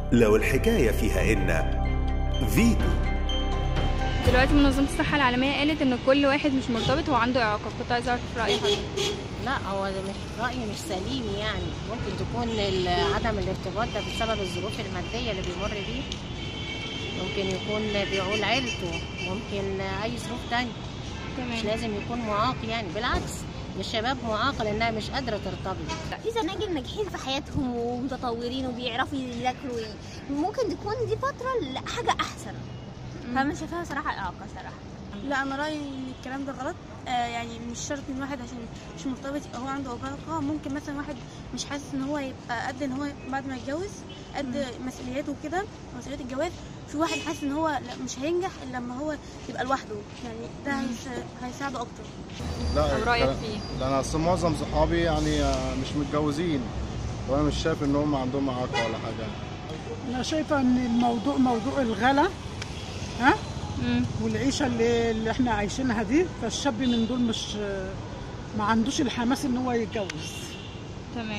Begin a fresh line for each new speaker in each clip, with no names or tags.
لو الحكاية فيها إن فيتو
دلوقتي منظمة الصحة العالمية قالت إن كل واحد مش مرتبط هو عنده إعاقة كنت عايزة أعرف رأي حضرتك
لا هو ده مش رأي مش سليم يعني ممكن تكون ال- عدم الارتباط ده بسبب الظروف المادية اللي بيمر بيه ممكن يكون بيعول عيلته ممكن أي ظروف تانية مش
تمام
لازم يكون معاق يعني بالعكس الشباب معاقة لأنها مش قادرة ترتبط
في زناجل ناجحين في حياتهم ومتطورين وبيعرفوا يذاكروا ممكن تكون دي فترة لحاجة أحسن فأنا شايفاها صراحة إعاقة صراحة
لا انا رايي ان الكلام ده غلط آه يعني مش شرط ان واحد عشان مش مرتبط يبقى هو عنده علاقه ممكن مثلا واحد مش حاسس ان هو يبقى قد ان هو بعد ما يتجوز قد مسؤولياته وكده مسؤوليات الجواز في واحد حاسس ان هو لا مش هينجح الا لما هو يبقى لوحده يعني ده هيس- هيساعده اكتر
لا
طب رأيك
الكلام-
فيه؟
لا انا اصل معظم صحابي يعني آه، مش متجوزين وانا مش شايف ان هم عندهم اعاقه ولا حاجه
انا شايفه ان الموضوع موضوع الغلا ها
مم.
والعيشه اللي, اللي احنا عايشينها دي فالشاب من دول مش ما عندوش الحماس ان هو يتجوز
تمام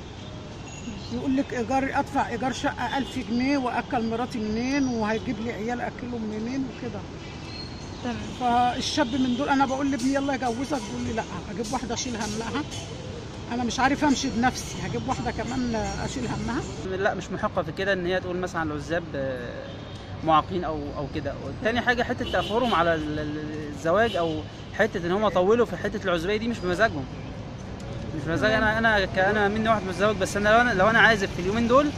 يقول لك ايجار ادفع ايجار شقه 1000 جنيه واكل مراتي منين وهيجيب لي عيال اكلهم منين وكده
تمام
فالشاب من دول انا بقول لابني يلا اجوزك بيقول لي لا هجيب واحده اشيل همها انا مش عارف امشي بنفسي هجيب واحده كمان اشيل همها
لا مش محقه في كده ان هي تقول مثلا على العزاب آه، معاقين او او كده تاني حاجه حته تاخرهم على ال- ال- الزواج او حته ان هم طولوا في حته العزوبيه دي مش بمزاجهم مش بمزاج انا انا كأنا مني واحد متزوج بس انا لو انا لو انا عازب في اليومين دول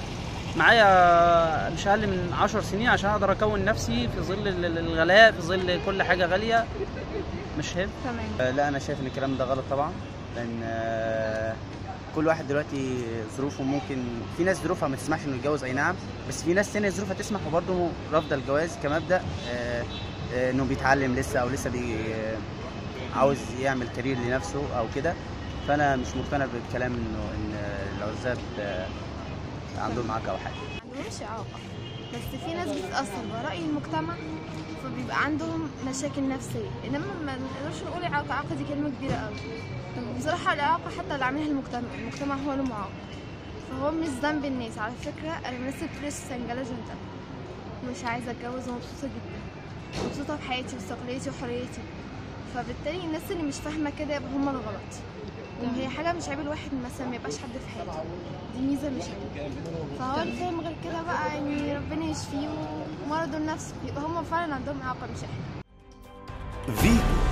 معايا مش اقل من 10 سنين عشان اقدر اكون نفسي في ظل ال- ال- الغلاء في ظل كل حاجه غاليه مش هيب
تمام
لا انا شايف ان الكلام ده غلط طبعا لان آه، كل واحد دلوقتي ظروفه ممكن في ناس ظروفها ما تسمحش انه يتجوز اي نعم بس في ناس تانية ظروفها تسمح وبرضه رافضه الجواز كمبدا آه، آه، انه بيتعلم لسه او لسه بي آه، عاوز يعمل كارير لنفسه او كده فانا مش مقتنع بالكلام انه ان العزاب آه، عندهم معاك او حاجه
عندهمش إعاقة بس في ناس بتتأثر برأي المجتمع فبيبقى عندهم مشاكل نفسية إنما ما نقدرش نقول إعاقة إعاقة دي كلمة كبيرة أوي بصراحة الإعاقة حتى اللي عاملها المجتمع المجتمع هو اللي معاق فهو مش ذنب الناس على فكرة أنا من الناس اللي بتدرس سنجلة جنتا مش عايزة أتجوز ومبسوطة جدا مبسوطة بحياتي واستقلاليتي وحريتي فبالتالي الناس اللي مش فاهمة كده يبقى هما الغلط وهي حاجة مش عيب الواحد مثلا ما يبقاش حد في حياته دي ميزة مش عيب فهو اللي فاهم غير كده بقى يعني ربنا يشفيه ومرضه لنفسه يبقى هم فعلا عندهم إعاقة مش احنا
فيتو